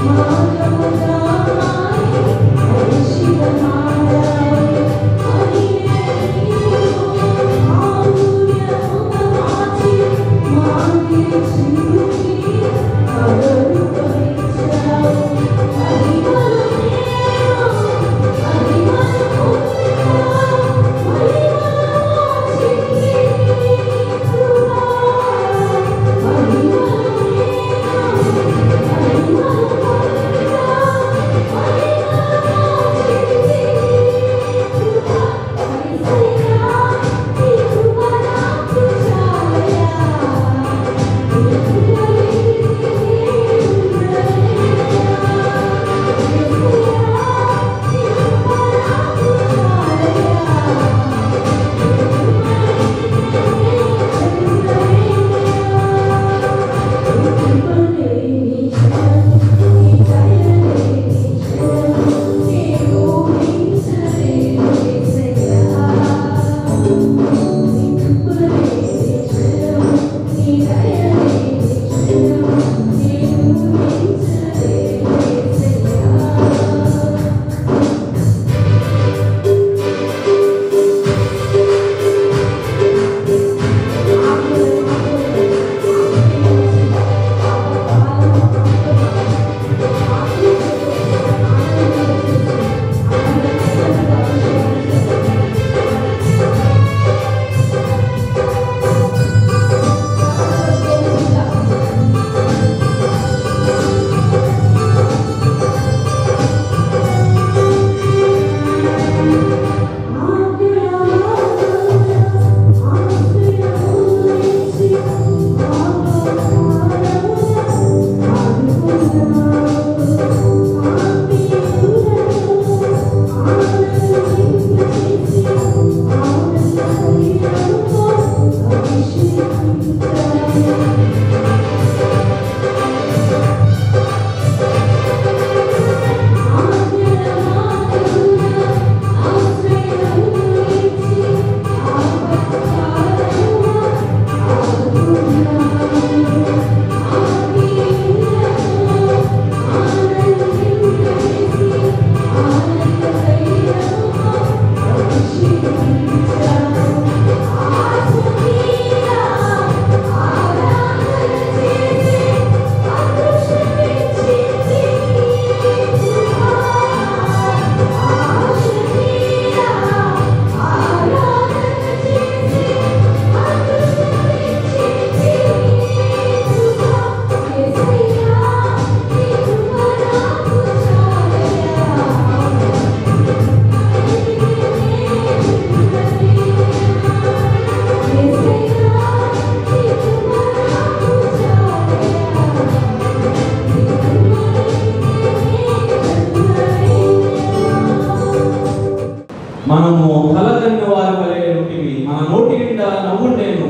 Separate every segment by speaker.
Speaker 1: మనము కలకన్న వారి వలె ఉంటివి మన నోటి నిండా నవ్వుండేను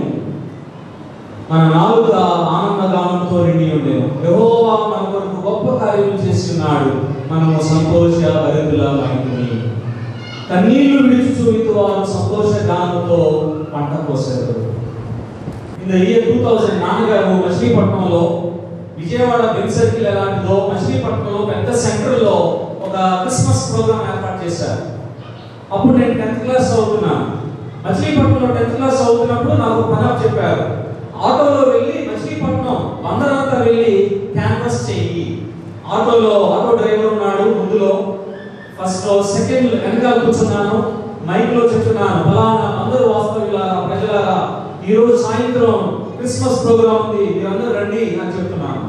Speaker 1: మన నాలుక ఆనందగానంతో నిండి ఉండేను యెహోవా మన కొరకు గొప్ప కార్యములు చేస్తున్నాడు మనము సంతోష భరితులమైంది కన్నీళ్లు విడిచి వారు సంతోష గానంతో పంట కోసారు in the year two thousand నాన్నగారు మచిలీపట్నంలో విజయవాడ బెన్ సర్కిల్ ఎలాంటిదో మచిలీపట్నంలో పెద్ద సెంటర్లో ఒక క్రిస్మస్ ప్రోగ్రామ్ ఏర్పాటు చేశారు అప్పుడు నేను టెన్త్ క్లాస్ చదువుతున్నాను మచిలీపట్నంలో టెన్త్ క్లాస్ చదువుతున్నప్పుడు నాకు పదం చెప్పారు ఆటోలో వెళ్ళి మచిలీపట్నం బందరంతా వెళ్ళి క్యాన్వస్ చెయ్యి ఆటోలో ఆటో డ్రైవర్ ఉన్నాడు ముందులో ఫస్ట్ లో సెకండ్ వెనకాల కూర్చున్నాను మైక్ లో చెప్తున్నాను ఫలానా అందరూ వాస్తవ్యులారా ప్రజలారా ఈ రోజు సాయంత్రం క్రిస్మస్ ప్రోగ్రామ్ ఉంది మీరందరూ రండి అని చెప్తున్నాను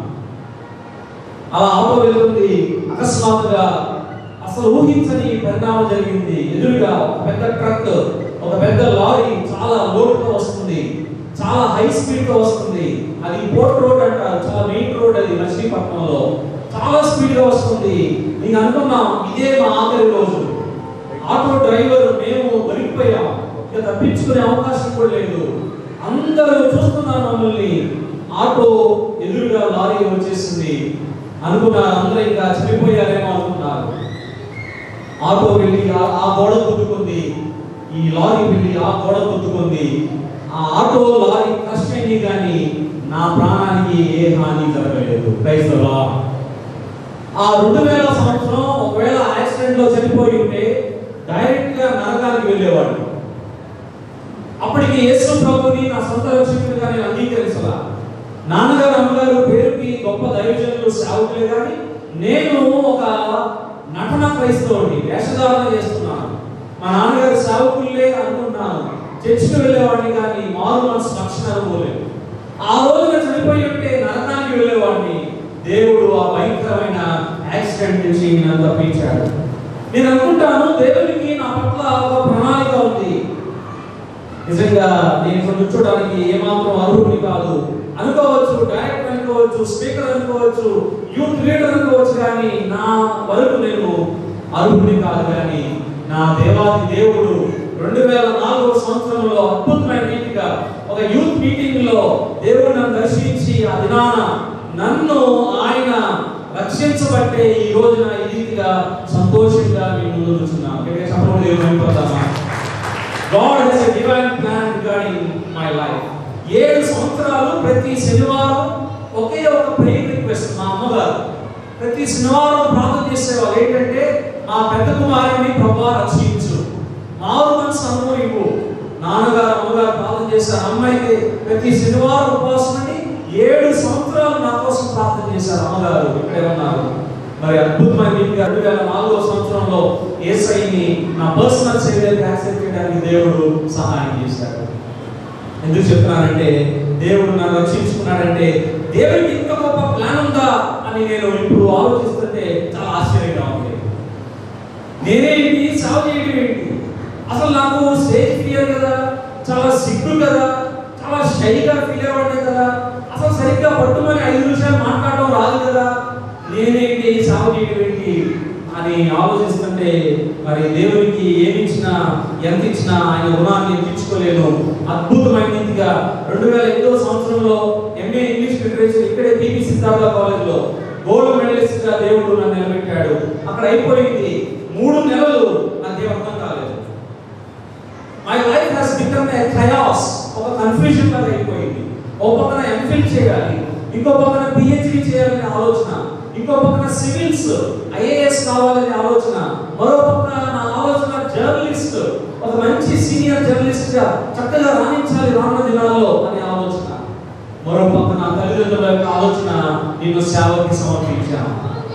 Speaker 1: అలా ఆటో వెళ్తుంది అకస్మాత్తుగా అసలు ఊహించని పరిణామం జరిగింది ఎదురుగా ఒక పెద్ద ట్రక్ ఒక పెద్ద లారీ చాలా లోటుతో వస్తుంది చాలా హై స్పీడ్ తో వస్తుంది అది పోర్ట్ రోడ్ అంటారు చాలా మెయిన్ రోడ్ అది మచిలీపట్నంలో చాలా స్పీడ్ గా వస్తుంది నేను అనుకున్నాం ఇదే మా ఆఖరి రోజు ఆటో డ్రైవర్ మేము దొరికిపోయాం ఇక తప్పించుకునే అవకాశం కూడా లేదు అందరూ చూస్తున్నారు మమ్మల్ని ఆటో ఎదురుగా లారీ వచ్చేసింది అనుకున్నారు అందరూ ఇంకా చనిపోయారేమో అనుకున్నారు ఆటో వెళ్ళి ఆ- ఆ గోడ గుద్దుకుంది ఈ లారీ వెళ్ళి ఆ గోడ గుద్దుకుంది ఆ ఆటో లారీ క్రష్ అయింది కానీ నా ప్రాణానికి ఏ హాని జరగలేదు ప్రైజ్ ద లార్డ్. ఆ రెండు వేల సంవత్సరం ఒకవేళ యాక్సిడెంట్ లో చనిపోయి ఉంటే డైరెక్ట్ గా నరకానికి వెళ్ళేవాడు అప్పటికి యేసు ప్రభుని నా సొంత రక్షకుడిగా నేను అంగీకరించలా నాన్నగారు అమ్మగారు పేరుకి గొప్ప దైవజనులు సేవకులే కానీ నేను ఒక నటన క్రైస్తవుడిని వేషధారణ చేస్తున్నాను మా నాన్నగారు సేవకులే అనుకుంటున్నాను చర్చికి వెళ్ళేవాడిని కానీ మారు మనసు లక్షణ అనుకోలేదు ఆ రోజున చనిపోయి ఉంటే నరకానికి వెళ్ళేవాడిని దేవుడు ఆ భయంకరమైన యాక్సిడెంట్ నుంచి నన్ను తప్పించాడు నేను అనుకుంటాను దేవునికి నా పట్ల ఒక ప్రణాళిక ఉంది నిజంగా నేను ఇక్కడ కూర్చోడానికి ఏమాత్రం అర్హుడిని కాదు అనుకోవచ్చు డైరెక్టర్ అనుకోవచ్చు స్పీకర్ అనుకోవచ్చు యూత్ లీడర్ అనుకోవచ్చు కానీ నా వరకు నేను అర్హుడిని కాదు కానీ నా దేవాది దేవుడు రెండు వేల నాలుగో సంవత్సరంలో అద్భుతమైన రీతిగా ఒక యూత్ మీటింగ్ లో దేవుడు నన్ను దర్శించి ఆ దినాన నన్ను ఆయన రక్షించబట్టే ఈ రోజున ఈ రీతిగా సంతోషంగా మేము ముందు కూర్చున్నాం చెప్పడం దేవుడు అయిపోతామా God has a divine plan regarding my life. ఏడు సంవత్సరాలు ప్రతి శనివారం ఒకే ఒక ప్రేయర్ రిక్వెస్ట్ మా అమ్మగారు ప్రతి శనివారం ప్రార్థన చేసేవాళ్ళు ఏంటంటే మా పెద్ద కుమారుని ప్రభా రక్షించు మారు మనసు అనుభవం ఇవ్వు నాన్నగారు అమ్మగారు ప్రార్థన చేశారు అమ్మ అయితే ప్రతి శనివారం ఉపవాసం ఉండి ఏడు సంవత్సరాలు నా కోసం ప్రార్థన చేశారు అమ్మగారు ఇక్కడే ఉన్నారు మరి అద్భుతమైన రీతిగా రెండు వేల నాలుగో సంవత్సరంలో ఏసైని నా పర్సనల్ సేవియర్ యాక్సెప్ట్ చేయడానికి దేవుడు సహాయం చేశాడు ఎందుకు చెప్తున్నానంటే దేవుడు నన్ను రక్షించుకున్నాడంటే దేవుడికి ఇంత గొప్ప ప్లాన్ ఉందా అని నేను ఇప్పుడు ఆలోచిస్తుంటే చాలా ఆశ్చర్యంగా ఉంది నేనేంటి సేవ చేయడం ఏంటి అసలు నాకు స్టేజ్ ఫియర్ కదా చాలా సిగ్గు కదా చాలా షైగా ఫీల్ అవ్వడే కదా అసలు సరిగ్గా పట్టుమని ఐదు నిమిషాలు మాట్లాడడం రాదు కదా నేనేంటి సేవ చేయడం ఏంటి అని ఆలోచిస్తుంటే మరి దేవునికి ఏమి ఇచ్చినా ఎంత ఇచ్చినా ఆయన రుణాన్ని తీర్చుకోలేను అద్భుతమైన రీతిగా రెండు వేల ఎనిమిదవ సంవత్సరంలో ఎంఏ ఇంగ్లీష్ లిటరేచర్ ఇక్కడే పిపి సిద్ధార్థ కాలేజ్లో గోల్డ్ మెడలిస్ట్ గా దేవుడు నన్ను నిలబెట్టాడు అక్కడ అయిపోయింది మూడు నెలలు నాకేం అర్థం కాలేదు my life has become a chaos ఒక కన్ఫ్యూజన్ లాగా అయిపోయింది ఒక పక్కన ఎంఫిల్ చేయాలి ఇంకో పక్కన పిహెచ్డి చేయాలనే ఆలోచన ఇంకో పక్కన సివిల్స్ ఐఏఎస్ కావాలనే ఆలోచన మరో పక్కన నా ఆలోచన జర్నలిస్ట్ ఒక మంచి సీనియర్ జర్నలిస్ట్ గా చక్కగా రాణించాలి రానున్న దినాల్లో అనే ఆలోచన మరో పక్కన తల్లిదండ్రుల యొక్క ఆలోచన నేను సేవకి సమర్పించాను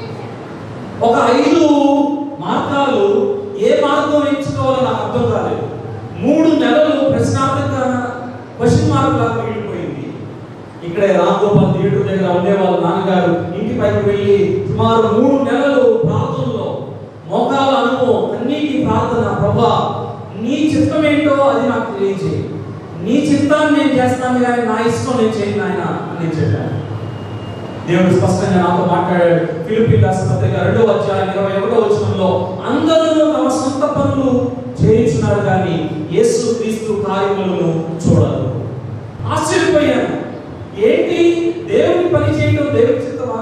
Speaker 1: ఒక ఐదు మార్గాలు ఏ మార్గం ఎంచుకోవాలో నాకు అర్థం కాలేదు మూడు నెలలు ప్రశ్నార్థక క్వశ్చన్ మార్క్ లాగా మిగిలిపోయింది ఇక్కడే రామ్ గోపాల్ థియేటర్ దగ్గర ఉండే వాళ్ళ నాన్నగారు ఇంటి పైకి వెళ్ళి సుమారు మూడు నెలలు ప్రార్థనలో మోకాల అనుభవం అన్నిటి ప్రార్థన ప్రభా నీ చిత్తం ఏంటో అది నాకు తెలియజేయి నీ చిత్తాన్ని నేను చేస్తాను కానీ నా ఇష్టం నేను చేయను ఆయన అని నేను చెప్పాను దేవుడు స్పష్టంగా నాతో మాట్లాడాడు ఫిలిపి రాసిన పత్రిక రెండవ అధ్యాయం ఇరవై ఒకటో వచనంలో అందరూ తమ సొంత పనులు చేయించున్నారు కానీ యేసు క్రీస్తు కార్యములను చూడరు ఆశ్చర్యపోయాను ఏంటి దేవుని పని చేయడం దేవుని చిత్తమా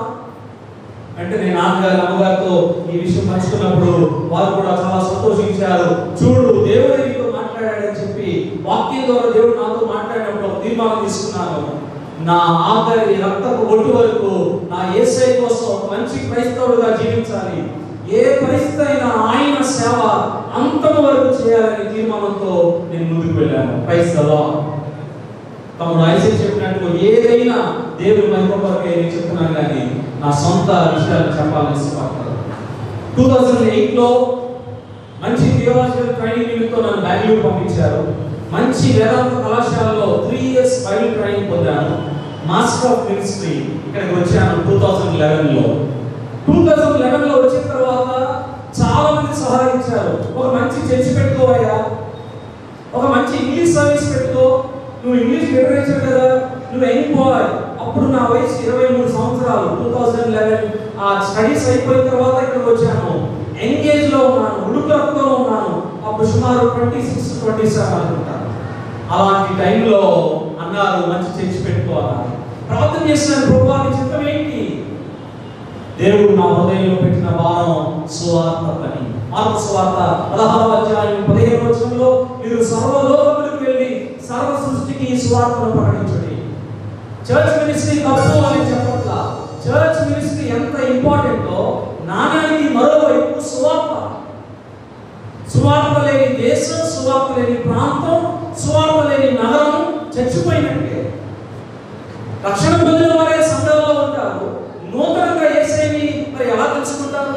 Speaker 1: అంటే నేను నాన్నగారు అమ్మగారితో ఈ విషయం పంచుకున్నప్పుడు వారు కూడా చాలా సంతోషించారు చూడు దేవుడు నీతో మాట్లాడాడని చెప్పి వాక్యం ద్వారా దేవుడు నాతో మాట్లాడినప్పుడు ఒక తీర్మానం తీసుకున్నాను నా ఆఖరి రక్తపు ఒట్టు వరకు నా ఏసై కోసం ఒక మంచి క్రైస్తవుడుగా జీవించాలి ఏ పరిస్థితి అయినా ఆయన సేవ అంతం వరకు చేయాలనే తీర్మానంతో నేను ముందుకు వెళ్ళాను క్రైస్తవ తమ్ముడు ఐసెక్ చెప్పినట్టు ఏదైనా దేవుని మహిమ కొరకే నేను చెప్తున్నాను కానీ నా సొంత విషయాలు చెప్పాలని ఇష్టపడతాను టూ థౌజండ్ ఎయిట్లో మంచి థియోలాజికల్ ట్రైనింగ్ నిమిత్తం నన్ను బెంగళూరు పంపించారు మంచి వేదాంత కళాశాలలో త్రీ ఇయర్స్ బైబిల్ ట్రైనింగ్ పొందాను మాస్టర్ ఆఫ్ మినిస్ట్రీ ఇక్కడికి వచ్చాను టూ థౌజండ్ లెవెన్లో టూ థౌజండ్ లెవెన్లో వచ్చిన తర్వాత చాలా మంది సహాయించారు ఒక మంచి చర్చి పెట్టుకోవయ్యా ఒక మంచి ఇంగ్లీష్ సర్వీస్ పెట్టుకో నువ్వు ఇంగ్లీష్ లిటరేచర్ కదా నువ్వు యంగ్ బాయ్ అప్పుడు నా వయసు ఇరవై మూడు సంవత్సరాలు టూ థౌజండ్ లెవెన్ ఆ స్టడీస్ అయిపోయిన తర్వాత ఇక్కడికి వచ్చాను ఎంగేజ్ లో ఉన్నాను ఉడుకులతో ఉన్నాను అప్పుడు సుమారు ట్వంటీ సిక్స్ ట్వంటీ సెవెన్ అనుకుంటాను అలాంటి టైంలో అన్నారు మంచి చర్చి పెట్టుకోవాలి ప్రార్థన చేసిన ప్రభువాని చిత్తం ఏంటి దేవుడు నా హృదయంలో పెట్టిన భారం సువార్త పని మార్పు సువార్త పదహారవ అధ్యాయం పదిహేను వచనంలో మీరు సర్వలోకములకు వెళ్ళి సర్వ సృష్టికి ఈ సువార్తను ప్రకటించండి చర్చ్ మినిస్ట్రీ తప్పు అని చెప్పట్లా చర్చ్ మినిస్ట్రీ ఎంత ఇంపార్టెంటో
Speaker 2: సువార్త లేని దేశం సువార్త లేని ప్రాంతం సువార్త లేని నగరం చచ్చిపోయినట్టే రక్షణ పొందిన వారే సంఘంలో ఉంటారు నూతనంగా ఏసైని మరి ఎలా తెలుసుకుంటారు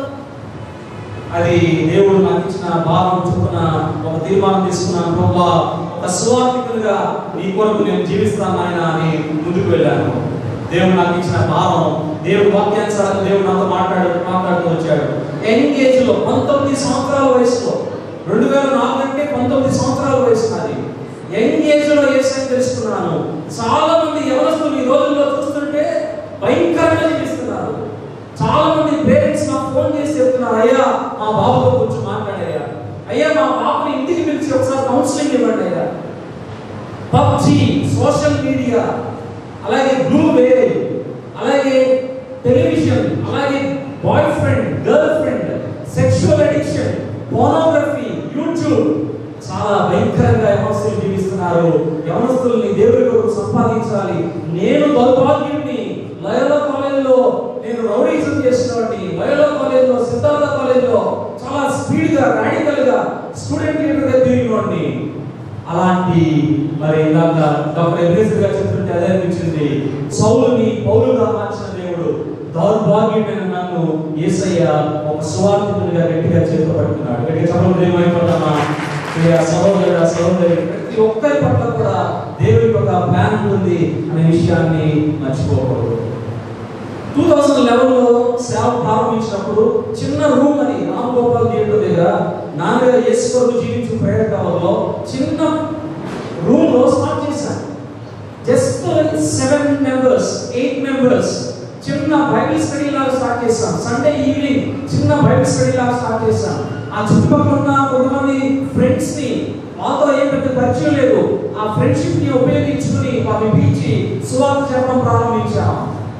Speaker 2: అది దేవుడు నాకు ఇచ్చిన భారం చొప్పున ఒక తీర్మానం తీసుకున్నాను ప్రభా ఒక సువార్థికులుగా నీ కొరకు నేను జీవిస్తాను ఆయన అని ముందుకు వెళ్ళాను దేవుడు నాకు ఇచ్చిన భారం దేవుడు వాక్యానుసారం దేవుడు నాతో మాట్లాడు మాట్లాడుతూ వచ్చాడు యంగ్ ఏజ్ లో పంతొమ్మిది సంవత్సరాల వయసులో రెండు వేల నాలుగు అంటే పంతొమ్మిది సంవత్సరాల వయసు నాది యంగ్ ఏజ్ లో ఏసని తెలుసుకున్నాను చాలా మంది యవనస్తులు ఈ రోజుల్లో చూస్తుంటే భయంకరంగా జీవిస్తున్నారు చాలా మంది పేరెంట్స్ నాకు ఫోన్ చేసి చెప్తున్నారు అయ్యా మా బాబుతో కొంచెం మాట్లాడయ్యా అయ్యా మా బాబుని ఇంటికి పిలిచి ఒకసారి కౌన్సిలింగ్ ఇవ్వండి అయ్యా పబ్జి సోషల్ మీడియా అలాగే బ్లూ వేల్ అలాగే టెలివిజన్ అలాగే boyfriend girlfriend sexual addiction pornography YouTube చాలా భయంకరంగా యవనస్తులు జీవిస్తున్నారు యవనస్తుల్ని దేవుడి కొరకు సంపాదించాలి నేను దౌర్భాగ్యుడిని లయోలా కాలేజీలో నేను రౌడీజం చేసినవాడిని లయోలా కాలేజీలో సిద్ధార్థ కాలేజీలో చాలా స్పీడ్గా రాడికల్గా స్టూడెంట్ లీడర్గా తిరిగినవాడిని అలాంటి మరి ఇందాక డాక్టర్ ఎబ్రేసర్ గారు చెప్తుంటే అదే అనిపించింది సౌలుని పౌలుగా మార్చిన దేవుడు దౌర్భాగ్యమైన నన్ను యేసయ్య ఒక సువార్థికునిగా గట్టిగా చేతిలో పట్టుకున్నాడు గట్టిగా చెప్పడం ఏమైపోతామా ప్రియ సహోదరుడ సహోదరి ప్రతి ఒక్కరి పట్ల కూడా దేవుడికి ఒక ప్లాన్ ఉంటుంది అనే విషయాన్ని మర్చిపోకూడదు టూ థౌజండ్ లెవెన్లో సేవ ప్రారంభించినప్పుడు చిన్న రూమ్ అని రామ్ గోపాల్ థియేటర్ దగ్గర నాన్నగారు యేసు కొరకు జీవించు ప్రేయర్ టవర్లో చిన్న రూమ్ లో స్టార్ట్ చేశాను just seven members eight members చిన్న బైబిల్ స్టడీ లాగా స్టార్ట్ చేశాం సండే ఈవినింగ్ చిన్న బైబిల్ స్టడీ లాగా స్టార్ట్ చేశాం ఆ చుట్టుపక్కల ఉన్న కొంతమంది ఫ్రెండ్స్ ని వాళ్ళతో ఏం పెద్ద పరిచయం లేదు ఆ ఫ్రెండ్షిప్ ని ఉపయోగించుకుని వారిని పిలిచి సువార్త చెప్పడం ప్రారంభించాం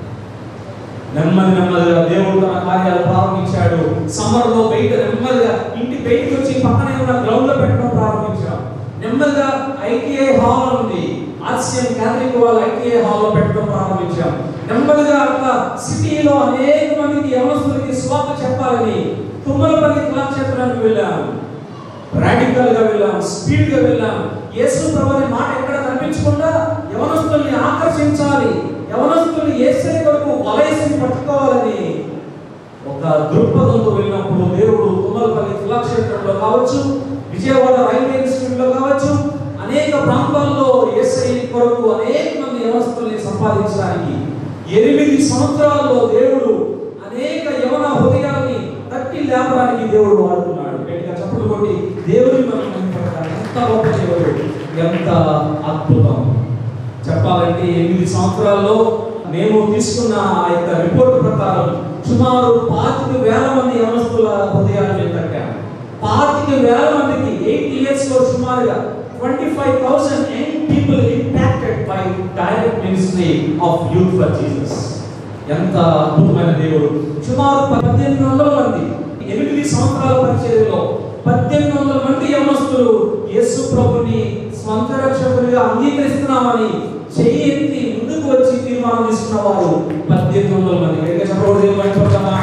Speaker 2: నెమ్మది నెమ్మదిగా దేవుడు తన కార్యాలు ప్రారంభించాడు సమ్మర్ లో బయట నెమ్మదిగా ఇంటి బయటికి వచ్చి పక్కనే ఉన్న గ్రౌండ్ లో పెట్టడం ప్రారంభించాం నెమ్మదిగా ఐటీఐ హాల్ ఉంది ఆర్సిఎం క్యాథలిక్ వాళ్ళ ఐటీఐ హాల్ లో పెట్టడం ప్రారంభించాం నెమ్మదిగా అట్లా సిటీలో అనేక మందికి యవనస్తులకి స్వార్థ చెప్పాలని తుమ్మలపల్లి కళాక్షేత్రానికి వెళ్ళాం రాడికల్ గా వెళ్ళాం స్పీడ్ గా వెళ్ళాం యేసు ప్రభుని మాట ఎక్కడ కనిపించకుండా యవనస్తుల్ని ఆకర్షించాలి యవనస్తుల్ని యేసే కొరకు వలయసి పట్టుకోవాలని ఒక దృక్పథంతో వెళ్ళినప్పుడు దేవుడు తుమ్మలపల్లి కళాక్షేత్రంలో కావచ్చు విజయవాడ రైల్వే ఇన్స్టిట్యూట్ లో కావచ్చు అనేక ప్రాంతాల్లో యేసై కొరకు అనేక మంది యవనస్తుల్ని సంపాదించడానికి ఎనిమిది సంవత్సరాల్లో దేవుడు అనేక యవన హృదయాల్ని తట్టి లేపడానికి దేవుడు వాడుతున్నాడు గట్టిగా చప్పట్లు కొట్టి దేవుని మనం మహిమపడతాడు. ఎంత గొప్ప దేవుడు ఎంత అద్భుతం చెప్పాలంటే ఎనిమిది సంవత్సరాల్లో మేము తీసుకున్న ఆ యొక్క రిపోర్ట్ ప్రకారం సుమారు పాతిక వేల మంది యవనస్తుల హృదయాలు మేము తట్టాము పాతిక వేల మందికి ఎయిట్ ఇయర్స్ లో సుమారుగా twenty five thousand young people impacted by direct ministry of youth for Jesus ఎంత అద్భుతమైన దేవుడు సుమారు పద్దెనిమిది వందల మంది ఎనిమిది సంవత్సరాల పరిచర్యలో పద్దెనిమిది వందల మంది యవనస్తులు యేసు ప్రభుని స్వంత రక్షకునిగా అంగీకరిస్తున్నామని చెయ్యి ఎత్తి ముందుకు వచ్చి తీర్మానం తీసుకున్న వారు పద్దెనిమిది వందల మంది గట్టిగా చెప్పకూడదు ఏమైపోతామా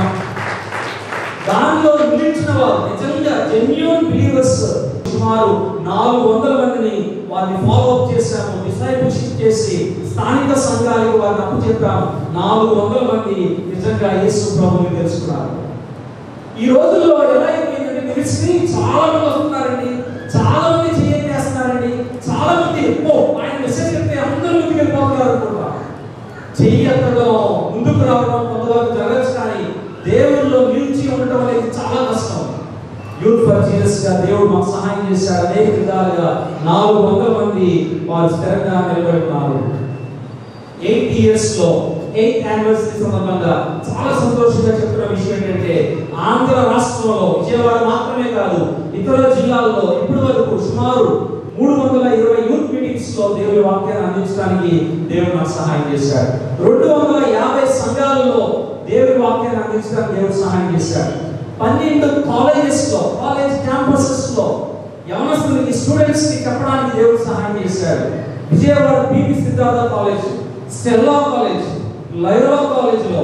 Speaker 2: దానిలో నిలిచిన వారు నిజంగా జెన్యున్ బిలీవర్స్ సుమారు నాలుగు వందల మందిని వారిని ఫాలో అప్ చేశాము డిసైపుల్షిప్ చేసి స్థానిక సంఘాలకు వారిని అప్పు చెప్పాము నాలుగు వందల మంది నిజంగా యేసు ప్రభుని తెలుసుకున్నారు ఈ రోజుల్లో ఎలా అయిపోయిందంటే మినిస్ట్రీ చాలా మంది వస్తున్నారండి చాలా మంది చేస్తున్నారండి చాలా మంది ఓ ఆయన మెసేజ్ చెప్తే అందరూ ముందుకు వెళ్ళిపోతున్నారు అనుకుంటా చెయ్యి ఎత్తడం ముందుకు రావడం కొంతవరకు జరగచ్చు కానీ దేవుల్లో నిలిచి ఉండటం అనేది చాలా కష్టం యూత్ ఫర్ జీసస్ గా దేవుడు మాకు సహాయం చేశాడు అనేక విధాలుగా నాలుగు వందల మంది వారు స్థిరంగా నిలబడి ఉన్నారు ఎయిట్ ఇయర్స్ లో ఎయిత్ యానివర్సరీ సందర్భంగా చాలా సంతోషంగా చెప్తున్న విషయం ఏంటంటే ఆంధ్ర రాష్ట్రంలో విజయవాడ మాత్రమే కాదు ఇతర జిల్లాల్లో ఇప్పటి వరకు సుమారు మూడు వందల ఇరవై యూత్ మీటింగ్స్ లో దేవుని వాక్యాన్ని అందించడానికి దేవుడు నాకు సహాయం చేశాడు రెండు వందల యాభై సంఘాలలో దేవుని వాక్యాన్ని అందించడానికి దేవుడు సహాయం చేశాడు పన్నెండు కాలేజెస్ లో కాలేజ్ క్యాంపసెస్ లో యవనస్తులకి స్టూడెంట్స్ కి చెప్పడానికి దేవుడు సహాయం చేశాడు Vijayawada PP Siddhartha college Stella college లైరా కాలేజ్ లో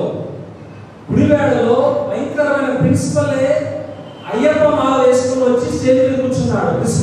Speaker 2: గుడివాడలో భయంకరమైన ప్రిన్సిపలే అయ్యప్ప మాల వేసుకుని వచ్చి స్టేజ్ మీద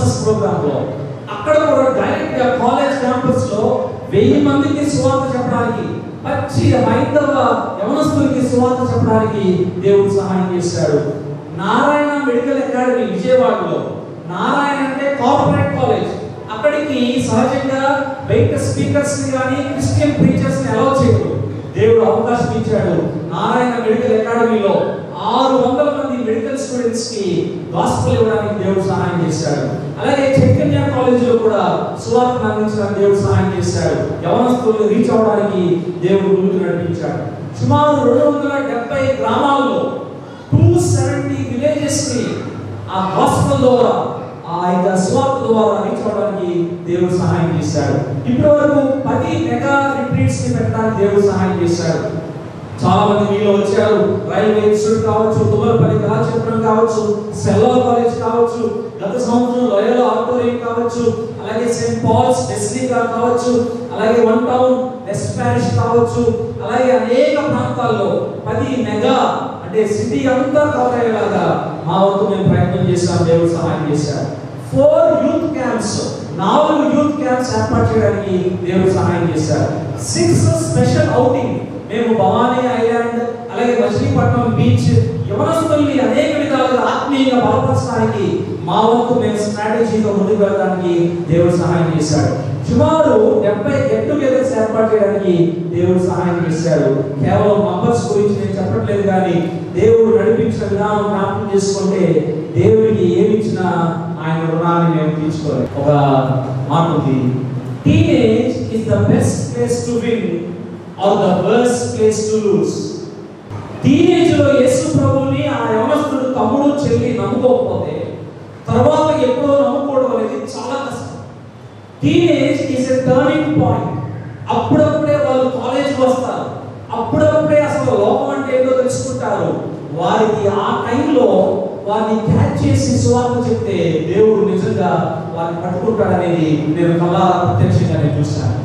Speaker 2: క్రిస్మస్ ప్రోగ్రామ్ లో అక్కడ కూడా డైరెక్ట్ గా కాలేజ్ క్యాంపస్ లో వెయ్యి మందికి సువార్త చెప్పడానికి పచ్చి హైందవ యవనస్తులకి సువార్త చెప్పడానికి దేవుడు సహాయం చేశాడు నారాయణ మెడికల్ అకాడమీ విజయవాడలో నారాయణ అంటే కార్పొరేట్ కాలేజ్ అక్కడికి సహజంగా బయట స్పీకర్స్ ని కానీ క్రిస్టియన్ ప్రీచర్స్ ని అలౌ చేయడు దేవుడు అవకాశం ఇచ్చాడు నారాయణ మెడికల్ అకాడమీలో ఆరు వందల మంది మెడికల్ స్టూడెంట్స్ కి గాస్పల్ ఇవ్వడానికి దేవుడు సహాయం చేశాడు అలాగే చైతన్య కాలేజీలో కూడా సువార్తను అందించడానికి దేవుడు సహాయం చేశాడు యవనస్తుల్ని రీచ్ అవడానికి దేవుడు ముందుకు నడిపించాడు సుమారు రెండు వందల డెబ్బై గ్రామాల్లో టూ సెవెంటీ విలేజెస్ ని ఆ గాస్పల్ ద్వారా ఆ యొక్క స్వార్థ ద్వారా రీచ్ అవడానికి దేవుడు సహాయం చేశాడు ఇప్పటి వరకు పది మెగా రిట్రీట్స్ ని పెట్టడానికి దేవుడు సహాయం చేశాడు చాలా మంది మీలో వచ్చారు రైల్వే ఇన్స్టిట్యూట్ కావచ్చు తుమ్మలపల్లి కళాక్షేత్రం కావచ్చు సెల్లా కాలేజ్ కావచ్చు గత సంవత్సరం లోయల్ ఆడిటోరియం కావచ్చు అలాగే సెయింట్ పాల్స్ డెస్లికా కావచ్చు అలాగే వన్ టౌన్ వెస్ట్ ప్యారిష్ కావచ్చు అలాగే అనేక ప్రాంతాల్లో పది మెగా అంటే సిటీ అంతా కవర్ అయ్యేలాగా మా వంతు మేము ప్రయత్నం చేశాం దేవుడు సహాయం చేశారు ఫోర్ యూత్ క్యాంప్స్ నాలుగు యూత్ క్యాంప్స్ ఏర్పాటు చేయడానికి దేవుడు సహాయం చేశారు సిక్స్ స్పెషల్ అవుటింగ్ మేము భవానీ ఐలాండ్ అలాగే మచిలీపట్నం బీచ్ యవనస్తుల్ని అనేక విధాలుగా ఆత్మీయంగా బలపరచడానికి మా వంతు మేము స్ట్రాటజీతో ముందుకు వెళ్ళడానికి దేవుడు సహాయం చేశాడు సుమారు డెబ్బై గెట్ టుగెదర్స్ ఏర్పాటు చేయడానికి దేవుడు సహాయం చేశాడు కేవలం నంబర్స్ గురించి నేను చెప్పట్లేదు కానీ దేవుడు నడిపించిన విధానం జ్ఞాపకం చేసుకుంటే దేవుడికి ఏమి ఇచ్చినా ఆయన రుణాన్ని మేము తీర్చుకోవాలి ఒక మాట ఉంది teenage is the best place to win or the worst place to lose teenage లో యేసు ప్రభువుని ఆ యవనస్తుడు తమ్ముడు చెల్లి నమ్ముకోకపోతే తర్వాత ఎప్పుడో నమ్ముకోవడం అనేది చాలా కష్టం teenage is a turning point అప్పుడప్పుడే వాళ్ళు కాలేజ్ వస్తారు అప్పుడప్పుడే అసలు లోకం అంటే ఏంటో తెలుసుకుంటారు వారికి ఆ టైంలో వారిని క్యాచ్ చేసి సువార్త చెప్తే దేవుడు నిజంగా వారిని పట్టుకుంటాడనేది నేను కల్లా ప్రత్యక్షంగా నేను చూశాను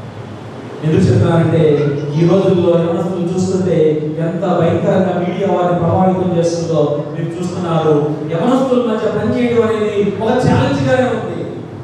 Speaker 2: ఎందుకు చెప్తున్నానంటే ఈ రోజుల్లో యవనస్తులు చూస్తుంటే ఎంత భయంకరంగా మీడియా వారిని ప్రభావితం చేస్తుందో మీరు చూస్తున్నారు యవనస్తుల మధ్య పనిచేయడం అనేది ఒక ఛాలెంజ్ గానే ఉంది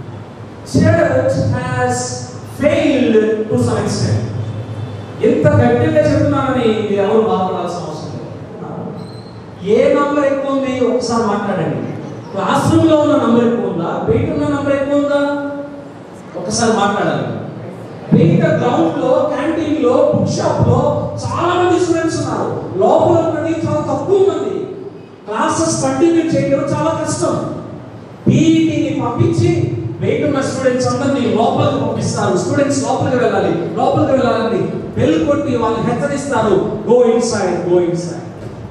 Speaker 2: church has failed to some extent ఎంత గట్టిగా చెప్తున్నానని మీరు ఎవరు బాధపడాల్సిన అవసరం లేదు ఏ నంబర్ ఎక్కువ ఉంది ఒకసారి మాట్లాడండి క్లాస్ రూమ్ లో ఉన్న నంబర్ ఎక్కువ ఉందా బయట ఉన్న నంబర్ ఎక్కువ ఉందా ఒకసారి మాట్లాడాలి బయట గ్రౌండ్ లో క్యాంటీన్ లో బుక్ షాప్ లో చాలా మంది స్టూడెంట్స్ ఉన్నారు లోపల ఉన్నది చాలా తక్కువ మంది క్లాసెస్ కంటిన్యూ చేయడం చాలా కష్టం పీఈటీని పంపించి బయట ఉన్న స్టూడెంట్స్ అందరినీ లోపలికి పంపిస్తారు స్టూడెంట్స్ లోపలికి వెళ్ళాలి లోపలికి వెళ్ళాలని బెల్ కొట్టి వాళ్ళని హెచ్చరిస్తారు గో ఇన్సైడ్ గో ఇన్సైడ్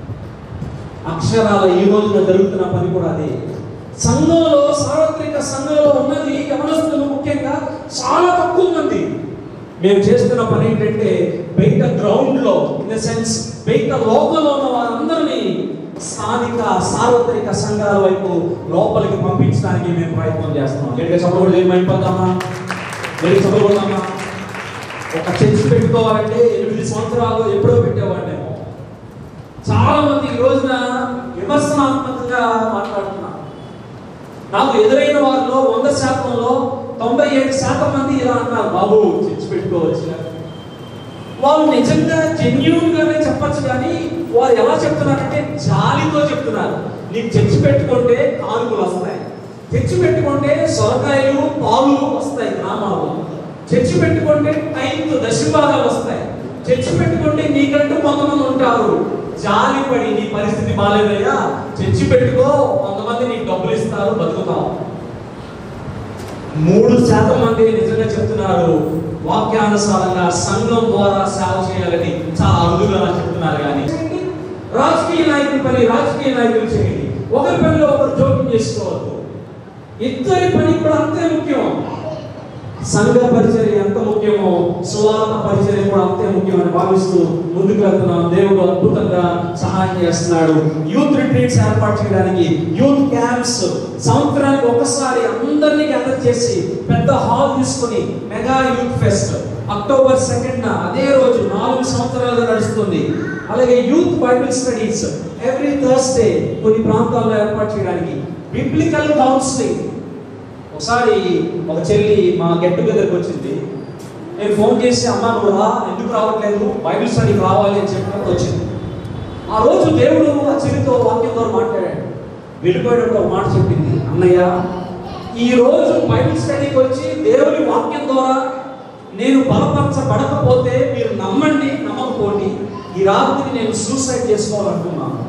Speaker 2: అక్షరాల ఈ రోజున జరుగుతున్న పని కూడా అదే సంఘంలో సార్వత్రిక సంఘంలో ఉన్నది యవనస్తులు ముఖ్యంగా చాలా తక్కువ మంది మేము చేస్తున్న పని ఏంటంటే బయట గ్రౌండ్ లో ఇన్ ద సెన్స్ బయట లోకంలో ఉన్న వారందరినీ స్థానిక సార్వత్రిక సంఘాల వైపు లోపలికి పంపించడానికి మేము ప్రయత్నం చేస్తున్నాం గట్టిగా చదవకూడదు ఏమైపోతామా గట్టిగా చదవకూడదామా ఒక చర్చ్ పెట్టుకోవాలంటే ఎనిమిది సంవత్సరాలు ఎప్పుడో పెట్టేవాడినేమో చాలా మంది ఈ రోజున విమర్శనాత్మకంగా మాట్లాడుతున్నారు నాకు ఎదురైన వారిలో వంద శాతంలో తొంభై ఏడు శాతం మంది ఇలా అన్నారు బాబు చర్చ్ పెట్టుకోవచ్చు వాళ్ళు నిజంగా జెన్యున్ గానే చెప్పచ్చు కానీ వారు ఎలా చెప్తున్నారంటే జాలితో చెప్తున్నారు నీకు చర్చి పెట్టుకుంటే కానుకలు వస్తాయి చర్చి పెట్టుకుంటే సొరకాయలు పాలు వస్తాయి గ్రామాల్లో చర్చి పెట్టుకుంటే టైంకు దశభాగాలు వస్తాయి చర్చి పెట్టుకుంటే నీకంటూ కొంతమంది ఉంటారు జాలిపడి నీ పరిస్థితి బాగాలేదయ్యా చర్చి పెట్టుకో కొంతమంది నీకు డబ్బులు ఇస్తారు బతుకుతావు మూడు శాతం మంది నిజంగా చెప్తున్నారు వాక్యానుసారంగా సంఘం ద్వారా సేవ చేయాలని చాలా అరుదుగా చెప్తున్నారు కానీ రాజకీయ నాయకుల పని రాజకీయ నాయకులు చేయండి ఒకరి పనిలో ఒకరు జోక్యం చేసుకోవద్దు ఇద్దరి పని కూడా అంతే ముఖ్యం సంఘ పరిచర్య ఎంత ముఖ్యమో సువార్త పరిచర్య కూడా అంతే ముఖ్యమని భావిస్తూ ముందుకు వెళ్తున్నాం దేవుడు అద్భుతంగా సహాయం చేస్తున్నాడు యూత్ రిట్రీట్స్ ఏర్పాటు చేయడానికి యూత్ క్యాంప్స్ సంవత్సరానికి ఒకసారి అందరినీ గ్యాదర్ చేసి పెద్ద హాల్ తీసుకొని mega youth fest October second అదే రోజు నాలుగు సంవత్సరాలుగా నడుస్తుంది అలాగే youth Bible studies every Thursday కొన్ని ప్రాంతాల్లో ఏర్పాటు చేయడానికి బిబ్లికల్ కౌన్సిలింగ్ ఒకసారి ఒక చెల్లి మా గెట్ టుగెదర్కి వచ్చింది నేను ఫోన్ చేసి అమ్మ నువ్వు రా ఎందుకు రావట్లేదు బైబిల్ స్టడీకి రావాలి అని చెప్పినప్పుడు వచ్చింది ఆ రోజు దేవుడు ఆ చెల్లితో వాక్యం ద్వారా మాట్లాడాడు వెళ్ళిపోయేటప్పుడు ఒక మాట చెప్పింది అన్నయ్య ఈ రోజు బైబిల్ స్టడీకి వచ్చి దేవుని వాక్యం ద్వారా నేను బలపరచబడకపోతే మీరు నమ్మండి నమ్మకపోండి ఈ రాత్రి నేను సూసైడ్ చేసుకోవాలనుకున్నాను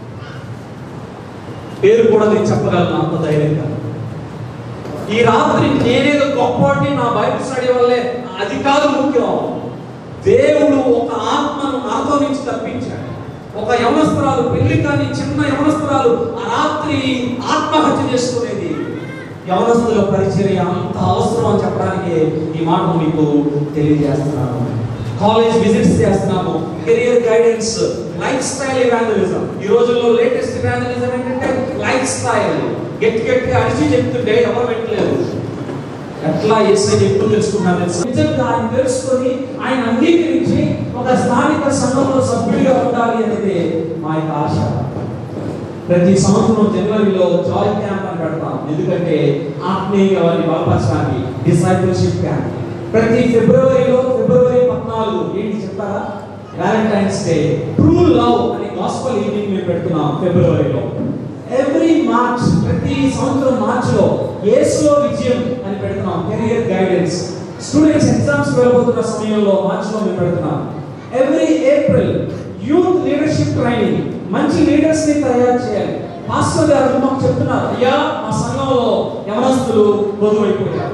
Speaker 2: పేరు కూడా నేను చెప్పగలను అంత ధైర్యంగా ఈ రాత్రి నేనేదో గొప్పవాడిని నా బైబిల్ స్టడీ వల్లే అది కాదు ముఖ్యం దేవుడు ఒక ఆత్మను నాతో నుంచి తప్పించాడు ఒక యవనస్త్రాలు పెళ్లి కాని చిన్న యవనస్త్రాలు ఆ రాత్రి ఆత్మహత్య చేసుకునేది యవనస్తుల పరిచర్య అంత అవసరం అని చెప్పడానికి ఈ మాట మీకు తెలియజేస్తున్నాను కాలేజ్ విజిట్స్ చేస్తున్నాము career guidance lifestyle evangelism ఈ రోజుల్లో లేటెస్ట్ ఇవాంజలిజం ఏంటంటే లైఫ్ స్టైల్ గట్టి గట్టిగా అరిచి చెప్తుంటే ఎవరు పెట్టలేదు ఎట్లా ఏసై ఎప్పుడు తెలుసుకున్నాను తెలుసా? నిజంగా ఆయన తెలుసుకొని ఆయన అంగీకరించి ఒక స్థానిక సంఘంలో సభ్యుడిగా ఉండాలి అనేది మా యొక్క ఆశ ప్రతి సంవత్సరం జనవరిలో జాయ్ క్యాంప్ అని పెడతాం ఎందుకంటే ఆత్మీయంగా వారిని బలపరచడానికి డిసైపుల్షిప్ క్యాంప్ ప్రతి ఫిబ్రవరిలో ఫిబ్రవరి పద్నాలుగు ఏంటి చెప్తారా వ్యాలంటైన్స్ డే ట్రూ లవ్ అనే గాస్పల్ ఈవినింగ్ మేము పెడుతున్నాం ఫిబ్రవరిలో ఎవ్రీ మార్చ్ ప్రతి సంవత్సరం మార్చిలో యేసులో విజయం అని పెడుతున్నాం కెరియర్ గైడెన్స్ స్టూడెంట్స్ ఎగ్జామ్స్ వెళ్ళబోతున్న సమయంలో మార్చిలో మేము పెడుతున్నాం every April youth leadership training మంచి లీడర్స్ ని తయారు చేయాలి మాస్టర్ గారు మాకు చెప్తున్నారు అయ్యా మా సంఘంలో యవనస్తులు బరువైపోయారు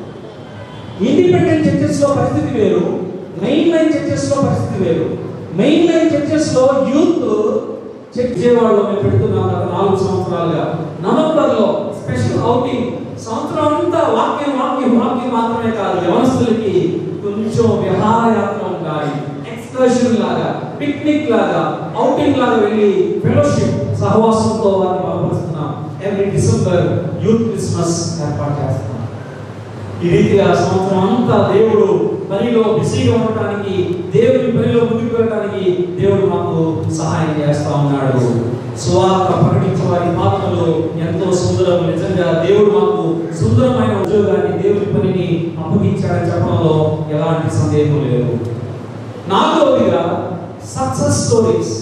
Speaker 2: ఇండిపెండెంట్ చర్చెస్ లో పరిస్థితి వేరు మెయిన్ లైన్ చర్చెస్ లో పరిస్థితి వేరు మెయిన్ లైన్ చర్చెస్ లో యూత్ చెక్ చేయవాళ్ళు మేము పెడుతున్నాం గత నాలుగు సంవత్సరాలుగా నవంబర్ లో స్పెషల్ అవుటింగ్ సంవత్సరం అంతా వాక్యం వాక్యం వాక్యం మాత్రమే కాదు యవనస్తులకి కొంచెం విహారయాత్ర ఉండాలి ఎక్స్కర్షన్ లాగా పిక్నిక్ లాగా అవుటింగ్ లాగా వెళ్ళి ఫెలోషిప్ సహవాసంతో వారిని బలపరుస్తున్నాం ఎవ్రీ డిసెంబర్ యూత్ క్రిస్మస్ ఏర్పాటు చేస్తున్నాం ఈ రీతిగా సంవత్సరం అంతా దేవుడు పనిలో బిజీగా ఉండటానికి దేవుని పనిలో ముందుకు వెళ్ళడానికి దేవుడు మాకు సహాయం చేస్తా ఉన్నాడు సువార్త ప్రకటించే వారి పాత్రలో ఎంతో సుందరం నిజంగా దేవుడు మాకు సుందరమైన ఉద్యోగాన్ని దేవుని పనిని అప్పగించాడని చెప్పడంలో ఎలాంటి సందేహం లేదు నాలుగవదిగా success stories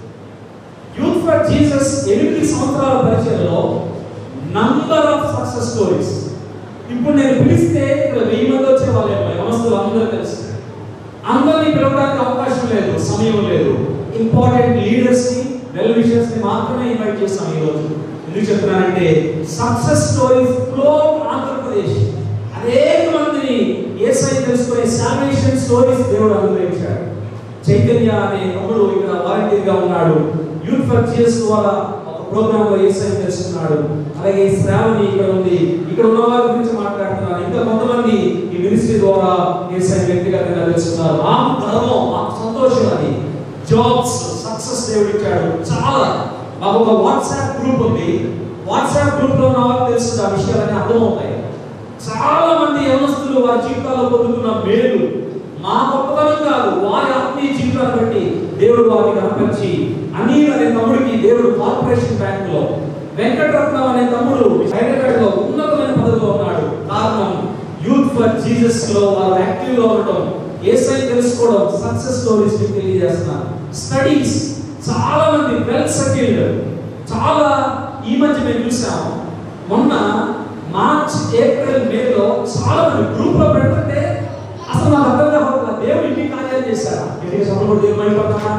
Speaker 2: youth for Jesus ఎనిమిది సంవత్సరాల పరిచయంలో నంబర్ ఆఫ్ సక్సెస్ స్టోరీస్ ఇప్పుడు నేను పిలిస్తే ఇక్కడ వెయ్యి మంది వచ్చే వాళ్ళేమో యవనస్తులు అందరూ తెలుసు అందరినీ పిలవడానికి అవకాశం లేదు సమయం లేదు ఇంపార్టెంట్ లీడర్స్ ని వెల్ విషర్స్ ని మాత్రమే ఇన్వైట్ చేస్తాం ఈ రోజు ఎందుకు చెప్తున్నానంటే సక్సెస్ స్టోరీస్ ఫ్లో ఆంధ్రప్రదేశ్ అనేక మందిని ఏసై తెలుసుకునే సాల్వేషన్ స్టోరీస్ దేవుడు అనుగ్రహించాడు చైతన్య అనే తమ్ముడు ఇక్కడ వాలంటీర్ గా ఉన్నాడు యూత్ ఫర్ జీసస్ ద్వారా ఒక ప్రోగ్రామ్ లో ఏసై తెలుసుకున్నాడు అలాగే శ్రావణి ఇక్కడ ఉంది ఇక్కడ ఉన్న వారి గురించి మాట్లాడుతున్నాను ఇంకా కొంతమంది ఈ మినిస్ట్రీ ద్వారా ఏసై వ్యక్తిగతంగా తెలుసుకున్నారు మాకు గర్వం మాకు సంతోషం అది జాబ్స్ సక్సెస్ దేవుడు ఇచ్చాడు చాలా మాకు ఒక వాట్సాప్ గ్రూప్ ఉంది వాట్సాప్ గ్రూప్ లో ఉన్న వాళ్ళకి తెలుస్తుంది ఆ విషయాలన్నీ అర్థమవుతాయి చాలా మంది యవనస్తులు వారి జీవితాల్లో పొందుతున్న మేలు మా గొప్పతనం కాదు వారి ఆత్మీయ జీవితాన్ని బట్టి దేవుడు వారిని కనపరిచి అనిల్ అనే తమ్ముడికి దేవుడు కార్పొరేషన్ బ్యాంక్ లో వెంకటరత్నం అనే తమ్ముడు హైదరాబాద్ లో ఉన్నతమైన పదవిలో ఉన్నాడు కారణం యూత్ ఫర్ జీసస్ లో వారు యాక్టివ్ గా ఉండటం ఏసై తెలుసుకోవడం సక్సెస్ స్టోరీస్ మీకు తెలియజేస్తున్నారు స్టడీస్ చాలా మంది వెల్ సెటిల్డ్ చాలా ఈ మధ్య మేము చూసాము మొన్న మార్చ్ ఏప్రిల్ మేలో చాలా మంది గ్రూప్ లో పెడుతుంటే అసలు నాకు అర్థం కావట్లేదు దేవుడు ఇన్ని కార్యాలు చేశారా ఇంటికి సపోర్ట్ దేవుడు అయిపోతామా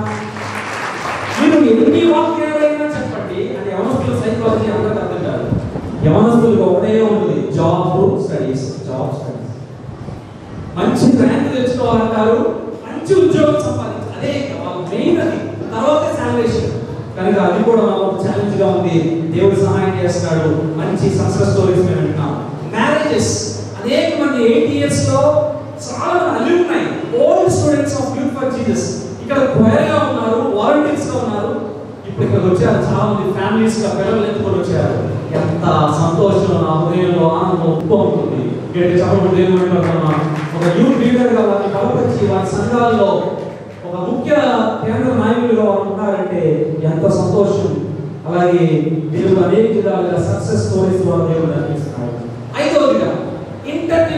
Speaker 2: మీరు ఎన్ని వాక్యాలైనా చెప్పండి అది యవనస్తుల సైకాలజీ అందరికి అర్థం కాదు యవనస్తులకు ఒకటే ఉంటుంది జాబ్ స్టడీస్ జాబ్ స్టడీస్ మంచి ర్యాంక్ తెచ్చుకోవాలంటారు మంచి ఉద్యోగం సంపాదించాలి అదే వాళ్ళ మెయిన్ అది తర్వాత శాలరేషన్ కనుక అది కూడా మాకు ఛాలెంజ్ గా ఉంది దేవుడు సహాయం చేస్తున్నాడు మంచి సక్సెస్ స్టోరీస్ మేము వింటున్నాం మ్యారేజెస్ అనేక మంది ఎయిట్ ఇయర్స్ లో చాలా మంది alumni old students of youth for Jesus ఇక్కడ choir గా ఉన్నారు వాలంటీర్స్ గా ఉన్నారు ఇప్పుడు ఇక్కడికి వచ్చారు చాలా మంది ఫ్యామిలీస్ గా పిల్లలు ఎత్తుకొని వచ్చారు ఎంత సంతోషం నా హృదయంలో ఆనందం ఉప్పు ఉంటుంది గట్టి చెప్పడం దేవుడు ఒక యూత్ లీడర్ గా వారిని బలపరిచి వారి సంఘాల్లో ఒక ముఖ్య కేంద్ర నాయకులుగా వారు ఉన్నారంటే ఎంత సంతోషం అలాగే దేవుడు అనేక విధాలుగా సక్సెస్ స్టోరీస్ ద్వారా దేవుడు నడిపిస్తున్నాడు ఐదవది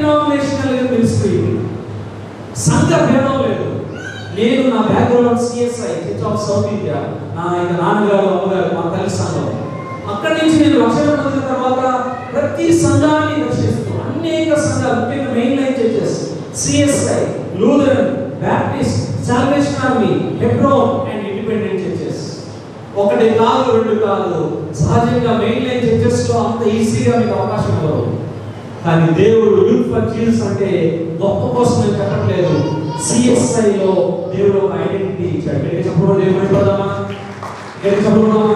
Speaker 2: డినామినేషనల్ మినిస్ట్రీ సంఘ భేదం లేదు నేను నా background CSI church of south India నా ఇక నాన్నగారు అమ్మగారు మా తల్లి సంఘం అక్కడి నుంచి నేను రక్షణ పొందిన తర్వాత ప్రతి సంఘాన్ని రక్షిస్తూ అనేక సంఘాలు ముఖ్యంగా main line churches CSI Lutheran Baptist Salvation Army Hebron and independent churches ఒకటి కాదు రెండు కాదు సహజంగా మెయిన్ లైన్ చర్చెస్ లో అంత ఈజీగా మీకు అవకాశం ఇవ్వరు కానీ దేవుడు యూత్ ఫర్ జీసస్ అంటే గొప్ప కోసం నేను చెప్పట్లేదు సిఎస్ఐ లో దేవుడు ఒక ఐడెంటిటీ ఇచ్చాడు మీరు చెప్పడం దేవుడు అయిపోదామా మీరు చెప్పడం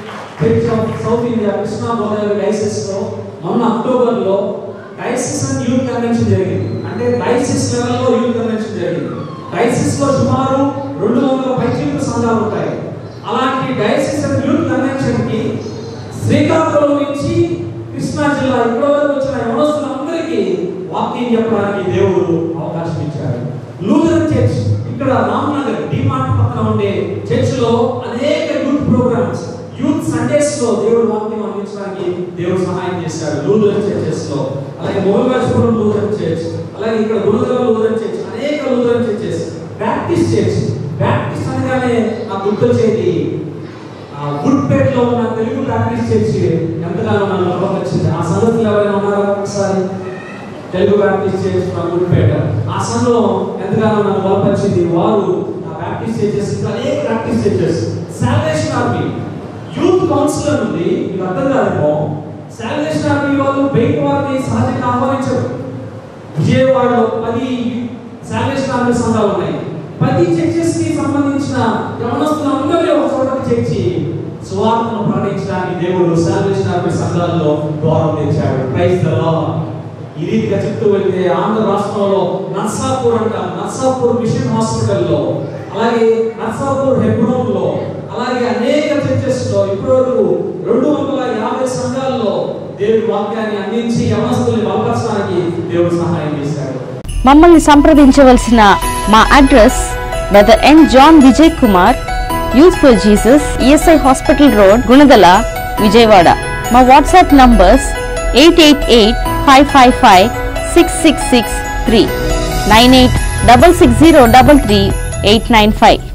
Speaker 2: south India Krishna Godavari diocese లో మొన్న అక్టోబర్ లో డైసిస్ అండ్ యూత్ కన్వెన్షన్ జరిగింది అంటే డైసిస్ లెవెల్లో యూత్ కన్వెన్షన్ జరిగింది డైసిస్ లో సుమారు రెండు వందల పైచీలకు సంఘాలు ఉంటాయి అలాంటి డైసిస్ అండ్ యూత్ కన్వెన్షన్ కి శ్రీకాకుళం నుంచి కృష్ణా జిల్లా ఇక్కడ వరకు వచ్చిన యవనస్తులందరికీ వాకింగ్ చెప్పడానికి దేవుడు అవకాశం ఇచ్చాడు లూథరన్ చర్చ్ ఇక్కడ రామ్నగర్ డిమార్ట్ పక్కన ఉండే చర్చ్ లో అనేక యూత్ ప్రోగ్రామ్స్ యూత్ సండేస్ లో దేవుడు వాక్యం అందించడానికి దేవుడు సహాయం చేశాడు లూథరన్ చర్చెస్ లో అలాగే మోహన్వాజపురం లూథరన్ చర్చ్ అలాగే ఇక్కడ గురుదల లూథరన్ చర్చ్ అనేక Lutheran churches Baptist church Baptist అనగానే నాకు గుర్తొచ్చేది ఆ వుడ్పేట్ లో ఉన్న తెలుగు బ్యాప్టిస్ట్ చర్చ్ ఎంతగానో నన్ను నమ్మకొచ్చింది ఆ సంగతులు ఎవరైనా ఉన్నారా ఒకసారి తెలుగు బ్యాప్టిస్ట్ చర్చ్ మన వుడ్పేట ఆ సంఘం ఎంతగానో నన్ను బలపరిచింది వారు ఆ బ్యాప్టిస్ట్ చర్చెస్ ఇంకా అనేక Baptist churches Salvation Army youth counsellor ఉంది మీకు అర్థం కాదేమో సాల్వేషన్ ఆర్మీ వాళ్ళు బయట వారిని సహజంగా ఆహ్వానించరు విజయవాడలో పది సాల్వేషన్ ఆర్మీ సంఘాలు ఉన్నాయి పది చర్చెస్ కి సంబంధించిన యవనస్తులందరినీ ఒక చోటకి చేర్చి సువార్తను ప్రకటించడానికి దేవుడు సాల్వేషన్ ఆర్మీ సంఘాల్లో ద్వారం తెచ్చాడు ప్రైజ్ ద లార్డ్ ఈ రీతిగా చెప్తూ వెళ్తే ఆంధ్ర రాష్ట్రంలో నర్సాపూర్ అంటాం నర్సాపూర్ మిషన్ హాస్పిటల్లో అలాగే నర్సాపూర్ హెబ్రోన్ లో అలాగే అనేక చర్చెస్ లో ఇప్పటివరకు రెండు వందల యాభై సంఘాల్లో దేవుడి వాక్యాన్ని అందించి యవనస్తుల్ని బలపరచడానికి దేవుడు సహాయం చేశాడు
Speaker 3: మమ్మల్ని సంప్రదించవలసిన మా address brother N John Vijay Kumar youth for Jesus ESI hospital road Gunadala Vijayawada మా WhatsApp numbers eight eight eight five five five six six six three nine eight double six zero double three eight nine five